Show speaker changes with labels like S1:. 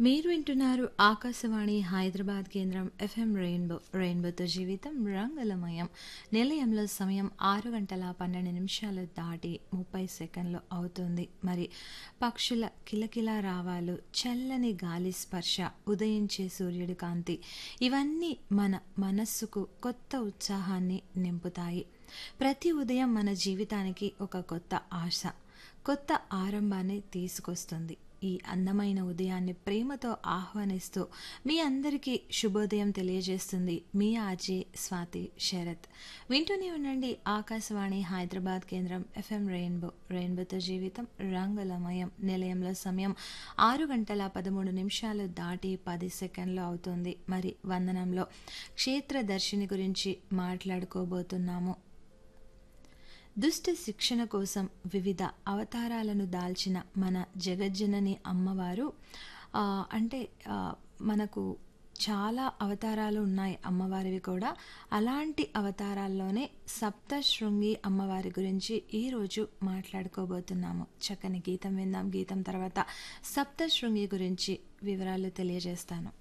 S1: మీరు వింటున్నారు ఆకాశవాణి హైదరాబాద్ కేంద్రం ఎఫ్ఎం రెయిన్బో రెయిన్బోతో జీవితం రంగులమయం నిలయంలో సమయం ఆరు గంటల పన్నెండు నిమిషాలు దాటి ముప్పై సెకండ్లు అవుతుంది మరి పక్షుల కిలకిల రావాలు చల్లని గాలి స్పర్శ ఉదయించే సూర్యుడి కాంతి ఇవన్నీ మన మనస్సుకు కొత్త ఉత్సాహాన్ని నింపుతాయి ప్రతి ఉదయం మన జీవితానికి ఒక కొత్త ఆశ కొత్త ఆరంభాన్ని తీసుకొస్తుంది ఈ అందమైన ఉదయాన్ని ప్రేమతో ఆహ్వానిస్తూ మీ అందరికీ శుభోదయం తెలియజేస్తుంది మీ ఆర్జే స్వాతి శరత్ వింటూనే ఉండండి ఆకాశవాణి హైదరాబాద్ కేంద్రం ఎఫ్ఎం రెయిన్బో రెయిన్బోతో జీవితం రంగులమయం నిలయంలో సమయం ఆరు గంటల పదమూడు నిమిషాలు దాటి పది సెకండ్లు అవుతుంది మరి వందనంలో క్షేత్ర దర్శిని గురించి మాట్లాడుకోబోతున్నాము దుష్ట శిక్షణ కోసం వివిధ అవతారాలను దాల్చిన మన జగజ్జనని అమ్మవారు ఆ, అంటే ఆ, మనకు చాలా అవతారాలు ఉన్నాయి అమ్మవారివి కూడా అలాంటి అవతారాల్లోనే సప్త శృంగి అమ్మవారి గురించి ఈరోజు మాట్లాడుకోబోతున్నాము చక్కని గీతం విందాం గీతం తర్వాత సప్త శృంగి గురించి వివరాలు తెలియజేస్తాను